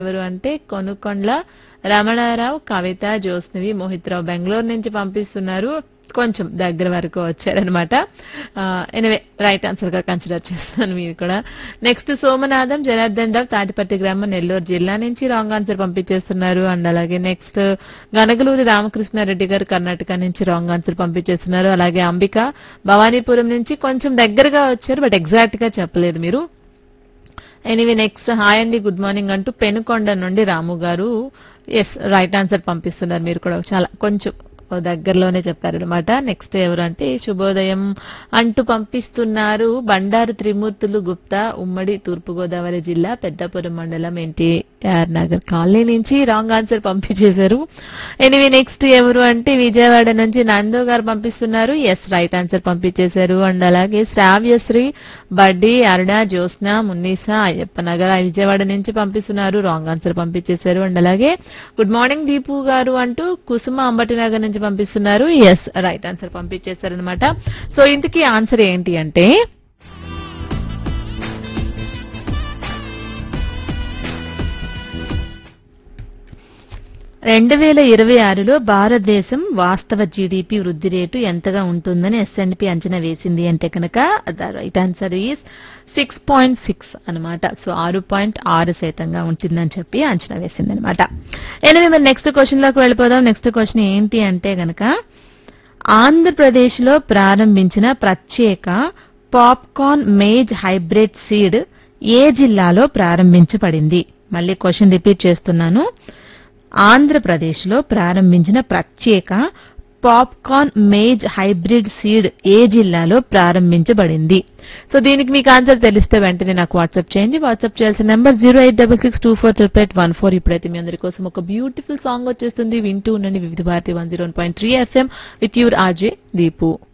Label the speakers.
Speaker 1: ఎవరు అంటే కొనుకొండ్ల రమణారావు కవిత జ్యోత్స్నవి మోహిత్రావు బెంగళూరు నుంచి పంపిస్తున్నారు కొంచెం దగ్గర వరకు వచ్చారనమాట ఎనివే రైట్ ఆన్సర్ గా కన్సిడర్ చేస్తున్నాను మీరు కూడా నెక్స్ట్ సోమనాథం జనార్దన్ రావు తాటిపట్టి గ్రామం నెల్లూరు జిల్లా నుంచి రాంగ్ ఆన్సర్ పంపించేస్తున్నారు అండ్ అలాగే నెక్స్ట్ గనగలూరి రామకృష్ణారెడ్డి గారు కర్ణాటక నుంచి రాంగ్ ఆన్సర్ పంపించేస్తున్నారు అలాగే అంబిక భవానీపురం నుంచి కొంచెం దగ్గరగా వచ్చారు బట్ ఎగ్జాక్ట్ గా చెప్పలేదు మీరు ఎనీవే నెక్స్ట్ హాయ్ అండి గుడ్ మార్నింగ్ అంటూ పెనుకొండ నుండి రాము గారు ఎస్ రైట్ ఆన్సర్ పంపిస్తున్నారు మీరు కూడా చాలా కొంచెం దగ్గరలోనే చెప్పారు అనమాట నెక్స్ట్ ఎవరంటే శుభోదయం అంటూ పంపిస్తున్నారు బండారు త్రిమూర్తులు గుప్తా ఉమ్మడి తూర్పుగోదావరి జిల్లా పెద్దపురం మండలం ఎన్టీఆర్ నగర్ కాలనీ నుంచి రాంగ్ ఆన్సర్ పంపించేశారు ఎనివే నెక్స్ట్ ఎవరు అంటే విజయవాడ నుంచి నందో గారు పంపిస్తున్నారు ఎస్ రైట్ ఆన్సర్ పంపించేశారు అండ్ అలాగే శ్రావ్యశ్రీ బడ్డీ అరుణ జ్యోత్స్న మున్నీసా అయ్యప్ప నగర్ విజయవాడ నుంచి పంపిస్తున్నారు రాంగ్ ఆన్సర్ పంపించేశారు అండ్ అలాగే గుడ్ మార్నింగ్ దీపు గారు అంటూ కుసుమ అంబటి నగర్ నుంచి పంపిస్తున్నారు ఎస్ రైట్ ఆన్సర్ పంపించేశారు అనమాట సో ఇంతకీ ఆన్సర్ ఏంటి అంటే రెండు వేల ఇరవై ఆరులో భారతదేశం వాస్తవ జీడిపి వృద్ధి రేటు ఎంతగా ఉంటుందని ఎస్ఎన్పి అంచనా వేసింది అంటే కనుక the right answer is six point six అనమాట సో ఆరు పాయింట్ ఆరు శాతంగా ఉంటుందని చెప్పి అంచనా వేసింది అనమాట ఎనిమిది మరి నెక్స్ట్ క్వశ్చన్ లోకి వెళ్ళిపోదాం నెక్స్ట్ క్వశ్చన్ ఏంటి అంటే గనక ఆంధ్రప్రదేశ్ లో ప్రారంభించిన ప్రత్యేక పాప్కార్న్ మేజ్ హైబ్రిడ్ సీడ్ ఏ జిల్లాలో ప్రారంభించబడింది మళ్ళీ క్వశ్చన్ రిపీట్ చేస్తున్నాను ఆంధ్రప్రదేశ్ లో ప్రారంభించిన ప్రత్యేక పాప్కార్న్ మేజ్ హైబ్రిడ్ సీడ్ ఏ జిల్లాలో ప్రారంభించబడింది సో దీనికి మీకు ఆన్సర్ తెలిస్తే వెంటనే నాకు వాట్సాప్ చేయండి వాట్సాప్ చేయాల్సిన number zero eight double six two four triple eight one four ఇప్పుడైతే మీ అందరి కోసం ఒక బ్యూటిఫుల్ సాంగ్ వచ్చేస్తుంది వింటూ ఉండండి Vividh Bharati one zero point three FM with your RJ Deepu